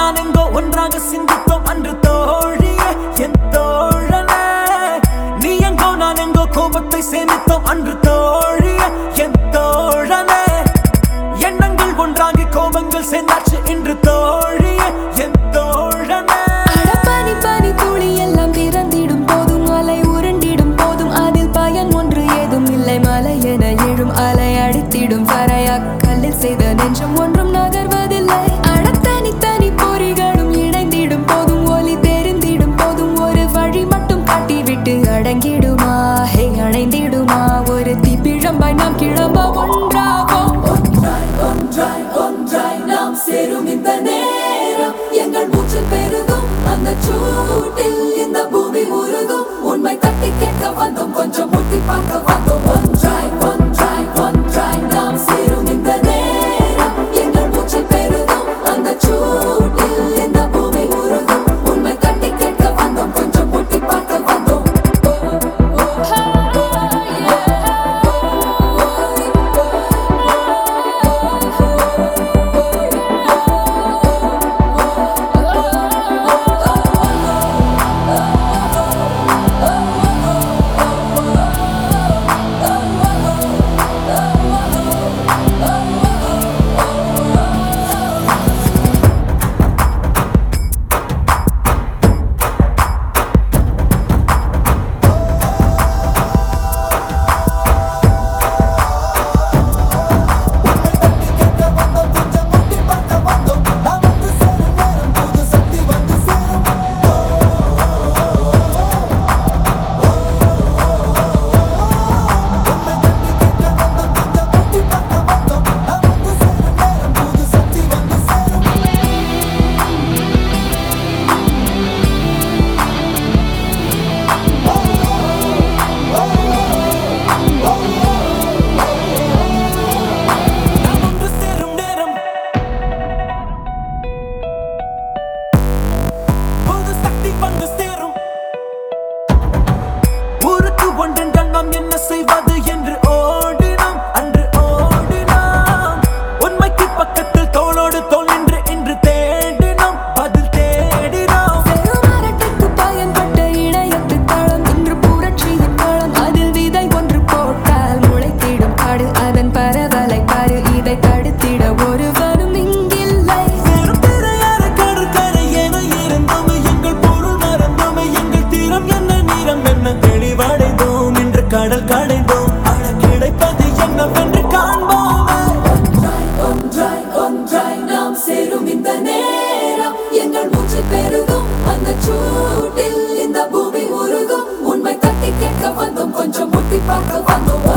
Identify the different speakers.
Speaker 1: நான் எங்கோ ஒன்றாக சிந்தித்தோம் அன்று தோழியே என் தோழனே நீ எங்கோ நான் எங்கோ கோபத்தை சேமித்தோம் அன்று தோழியே என் தோழனே எண்ணங்கள் ஒன்றாகி கோபங்கள் சேர்ந்தாச்சு இன்று தோழியே என் தோழனே
Speaker 2: அடப்பானி பானி துளி எல்லாம் திறந்திடும் போதும் அலை உருண்டிடும் போதும் அதில் பயன் ஒன்று ஏதும் இல்லை மலை என எழும் அலை அடித்திடும் வரையா கல்லில் செய்த நெஞ்சம் ஒன்றும் நகர்வதில்லை அடத்தனி தனி பொறிகளும் இணைந்திடும் போதும் ஒலி தெரிந்திடும் போதும் ஒரு வழி மட்டும் காட்டிவிட்டு அடங்கிடுமா ஹே அணைந்திடுமா ஒரு தீப்பிழம்பாய் நாம் கிளம்ப ஒன்றாவோம் ஒன்றாய் ஒன்றாய் ஒன்றாய் நாம் சேரும் இந்த நேரம் எங்கள் மூச்சு பெருகும் அந்த சூட்டில் இந்த பூமி உருகும் உண்மை தட்டி கேட்க வந்தோம் கொஞ்சம் முட்டி பார்க்க வந்தோம் ஒன்றாய் ஒன்றாய் ஒன்றாய் நாம் சேரும் இந்த நேரம் எங்கள் மூச்சு பெருகும் அந்த சூட்டில் இந்த பூமி உருகும் உண்மை தட்டி கேட்க வந்தோம் கொஞ்சம் முட்டி பார்க்க வந்தோம்
Speaker 1: நாம் ஒன்று சேரும் நேரம் புது சக்தி வந்து சேரும் ஊருக்கு ஒன்றென்றால் நாம் என்ன செய்வது என்று ஓடினோம் அன்று ஓடினோம் உண்மைக்கு பக்கத்தில் தோளோடு தோள் நின்று இன்று தேடினோம் பதில் தேடினோம்
Speaker 2: பெருமரட்டுக்கு பயன்பட்ட இணையத்து தளம் இன்று புரட்சியின் களம் அதில் விதை ஒன்று போட்டால் முளைத்திடும் காடு அதன் பரவலை பாரு இதை தடுத்திட ஒருவனும் இங்கில்லை
Speaker 1: வெறும் திரையார கடற்கரை என இருந்தோமே எங்கள் பொருள் மறந்தோமே எங்கள் தீரம் என்ன நீரம் என்ன தெளிவடைந்தோம் இன்று கடல் கடைந்தோம் அழ கிடைப்பது என்னவென்று காண்போமே
Speaker 2: ஒன்றாய் ஒன்றாய் ஒன்றாய் நாம் சேரும் இந்த நேரம் எங்கள் மூச்சு பெருகும் அந்த சூட்டில் இந்த பூமி உருகும் உண்மை தட்டி கேட்க வந்தோம் கொஞ்சம் முட்டி பார்க்க வந்தோம்